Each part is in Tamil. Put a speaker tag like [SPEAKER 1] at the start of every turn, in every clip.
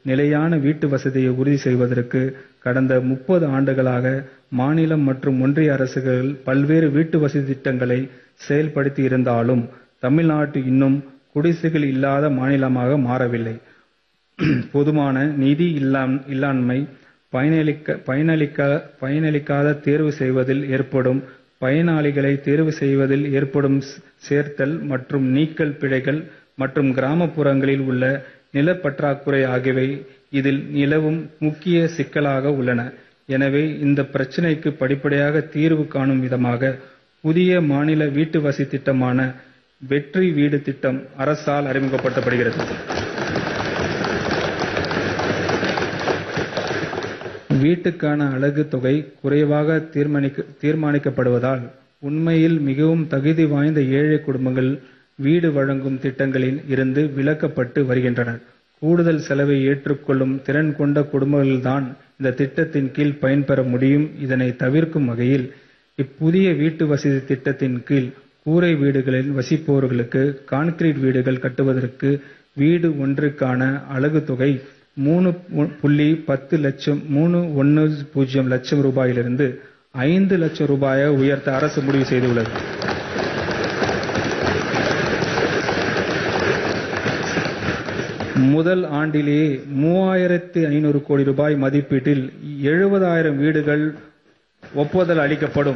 [SPEAKER 1] நிலையான வீட்டு வசதியை உறுதி செய்வதற்கு கடந்த முப்பது ஆண்டுகளாக மாநிலம் மற்றும் ஒன்றிய அரசுகள் பல்வேறு வீட்டு வசதி திட்டங்களை செயல்படுத்தி இருந்தாலும் தமிழ்நாடு இன்னும் குடிசைகள் இல்லாத மாநிலமாக மாறவில்லை. போதுமான நிதி இல்லாண்மை, பயனளிக்காத தேர்வு செய்வதில் ஏற்படும் பயனாளிகளை தேர்வு செய்வதில் ஏற்படும் சேர்த்தல் மற்றும் நீக்கல் பிழைகள் மற்றும் கிராமப்புறங்களில் உள்ள நிலப்பற்றாக்குறை ஆகியவை இதில் நிலவும் முக்கிய சிக்கலாக உள்ளன. எனவே இந்த பிரச்னைக்கு படிப்படியாக தீர்வு காணும் விதமாக புதிய மாநில வீட்டுவசதி திட்டமான வெற்றி வீடு திட்டம் அரசால் அறிமுகப்படுத்தப்படுகிறது. வீட்டுக்கான அலகு தொகை குறைவாக தீர்மானிக்கப்படுவதால் உண்மையில் மிகவும் தகுதி வாய்ந்த ஏழை குடும்பங்கள் வீடு வழங்கும் திட்டங்களில் இருந்து விலக்கப்பட்டு வருகின்றனர். கூடுதல் செலவை ஏற்றுக் கொள்ளும் திறன் கொண்ட குடும்பங்கள்தான் இந்த திட்டத்தின் கீழ் பயன்பெற முடியும். இதனை தவிர்க்கும் வகையில் இப்புதிய வீட்டு வசதி திட்டத்தின் கீழ் கூரை வீடுகளில் வசிப்பவர்களுக்கு கான்கிரீட் வீடுகள் கட்டுவதற்கு வீடு ஒன்றிற்கான அலகு தொகை மூணு புள்ளி பத்து லட்சம் ரூபாயிலிருந்து ஐந்து லட்சம் ரூபாயாக உயர்த்த அரசு முடிவு செய்துள்ளது. முதல் ஆண்டிலேயே மூவாயிரத்து ஐநூறு கோடி ரூபாய் மதிப்பீட்டில் எழுபதாயிரம் வீடுகள் ஒப்புதல் அளிக்கப்படும்.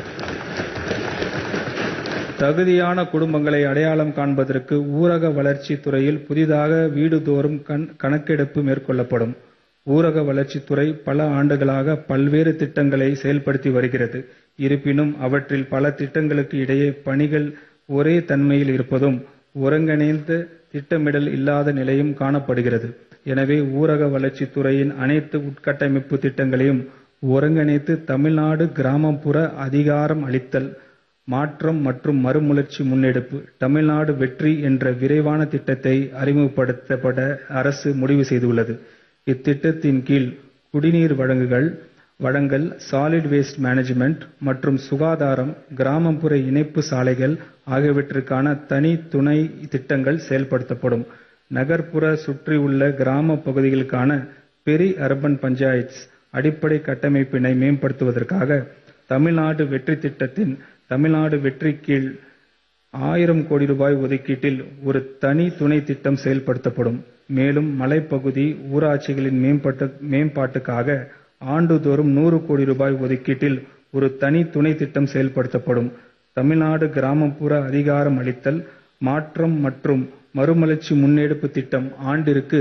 [SPEAKER 1] தகுதியான குடும்பங்களை அடையாளம் காண்பதற்கு ஊரக வளர்ச்சித் துறையில் புதிதாக வீடுதோறும் கணக்கெடுப்பு மேற்கொள்ளப்படும். ஊரக வளர்ச்சித் துறை பல ஆண்டுகளாக பல்வேறு திட்டங்களை செயல்படுத்தி வருகிறது. இருப்பினும் அவற்றில் பல திட்டங்களுக்கு இடையே பணிகள் ஒரே தன்மையில் இருப்பதும், ஒருங்கிணைந்த திட்டமிடல் இல்லாத நிலையும் காணப்படுகிறது. எனவே ஊரக வளர்ச்சித் துறையின் அனைத்து உட்கட்டமைப்பு திட்டங்களையும் ஒருங்கிணைத்து தமிழ்நாடு கிராமப்புற அதிகாரம் அளித்தல், மாற்றம் மற்றும் மறுமலர்ச்சி முன்னெடுப்பு தமிழ்நாடு வெற்றி என்ற விரைவான திட்டத்தை அறிமுகப்படுத்த அரசு முடிவு செய்துள்ளது. இத்திட்டத்தின் கீழ் குடிநீர் வழங்கல், சாலிட் வேஸ்ட் மேனேஜ்மென்ட் மற்றும் சுகாதாரம், கிராமப்புற இணைப்பு சாலைகள் ஆகியவற்றிற்கான தனி துணை திட்டங்கள் செயல்படுத்தப்படும். நகர்ப்புற சுற்றியுள்ள கிராம பகுதிகளுக்கான பெரி அர்பன் பஞ்சாயத்ஸ் அடிப்படை கட்டமைப்பினை மேம்படுத்துவதற்காக தமிழ்நாடு வெற்றி திட்டத்தின் தமிழ்நாடு வெற்றி கீழ் ஆயிரம் கோடி ரூபாய் ஒதுக்கீட்டில் ஒரு தனி துணை திட்டம் செயல்படுத்தப்படும். மேலும் மலைப்பகுதி ஊராட்சிகளின் மேம்பாட்டுக்காக ஆண்டுதோறும் நூறு கோடி ரூபாய் ஒதுக்கீட்டில் ஒரு தனி துணை திட்டம் செயல்படுத்தப்படும். தமிழ்நாடு கிராமப்புற அதிகாரம் அளித்தல், மாற்றம் மற்றும் மறுமலர்ச்சி முன்னெடுப்பு திட்டம் ஆண்டிற்கு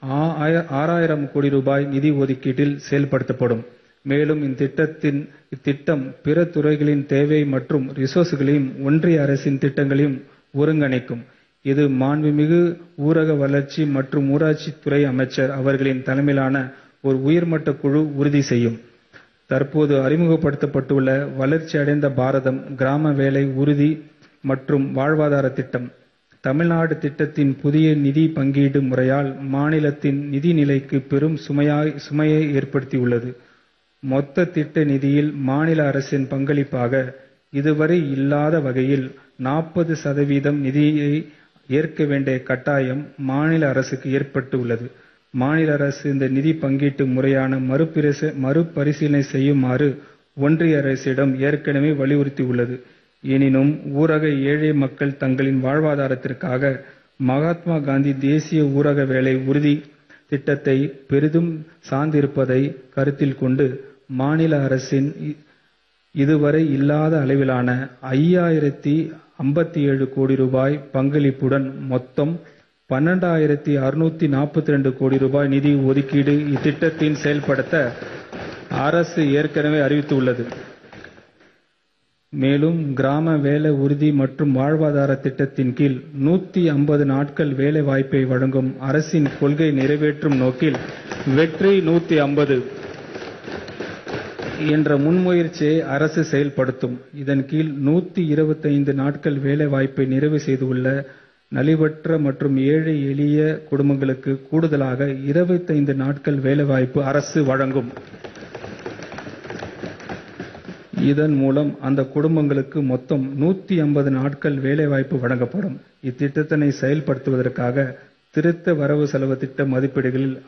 [SPEAKER 1] ஆறாயிரம் கோடி ரூபாய் நிதி ஒதுக்கீட்டில் செயல்படுத்தப்படும். மேலும் இத்திட்டம் பிற துறைகளின் தேவை மற்றும் ரிசோர்ஸ்களையும் ஒன்றிய அரசின் திட்டங்களையும் ஒருங்கிணைக்கும். இது மாண்புமிகு ஊரக வளர்ச்சி மற்றும் ஊராட்சித் துறை அமைச்சர் அவர்களின் தலைமையிலான ஒரு உயர்மட்ட குழு உறுதி செய்யும். தற்போது அறிமுகப்படுத்தப்பட்டுள்ள வளர்ச்சியடைந்த பாரதம் கிராம வேலை உறுதி மற்றும் வாழ்வாதார திட்டம், தமிழ்நாடு திட்டத்தின் புதிய நிதி பங்கீடு முறையால் மாநிலத்தின் நிதி நிலைக்கு பெரும் சுமையை ஏற்படுத்தியுள்ளது. மொத்த திட்ட நிதியில் மாநில அரசின் பங்களிப்பாக இதுவரை இல்லாத வகையில் நாற்பது சதவீதம் நிதியை ஏற்க வேண்டிய கட்டாயம் மாநில அரசுக்கு ஏற்பட்டு உள்ளது. மாநில அரசு இந்த நிதி பங்கீட்டு முறையான மறுபரிசீலனை செய்யுமாறு ஒன்றிய அரசிடம் ஏற்கனவே வலியுறுத்தியுள்ளது. எனினும் ஊரக ஏழை மக்கள் தங்களின் வாழ்வாதாரத்திற்காக மகாத்மா காந்தி தேசிய ஊரக வேலை உறுதி திட்டத்தை பெரிதும் சார்ந்திருப்பதை கருத்தில் கொண்டு மாநில அரசின் இதுவரை இல்லாத அளவிலான ஐயாயிரத்து ஐம்பத்தேழு கோடி ரூபாய் பங்களிப்புடன் மொத்தம் பன்னிரண்டாயிரத்து அறுநூற்று நாற்பத்திரண்டு கோடி ரூபாய் நிதி ஒதுக்கீடு இத்திட்டத்தின் செயல்படுத்த அரசு ஏற்கனவே அறிவித்துள்ளது. மேலும் கிராம வேலை உறுதி மற்றும் வாழ்வாதார திட்டத்தின் கீழ் நூத்தி ஐம்பது நாட்கள் வேலை வாய்ப்பை வழங்கும் அரசின் கொள்கை நிறைவேற்றும் நோக்கில் வெற்றி நூத்தி ஐம்பது என்ற முன்முயற்சியை அரசு செயல்படுத்தும். இதன் கீழ் நூத்தி இருபத்தைந்து நாட்கள் வேலை வாய்ப்பை நிறைவு செய்துள்ள நலிவற்ற மற்றும் ஏழை எளிய குடும்பங்களுக்கு கூடுதலாக இருபத்தைந்து நாட்கள் வேலைவாய்ப்பு அரசு வழங்கும். இதன் மூலம் அந்த குடும்பங்களுக்கு மொத்தம் நூத்தி ஐம்பது நாட்கள் வேலைவாய்ப்பு வழங்கப்படும். இத்திட்டத்தினை செயல்படுத்துவதற்காக திருத்த வரவு செலவு திட்ட மதிப்பீடுகளில்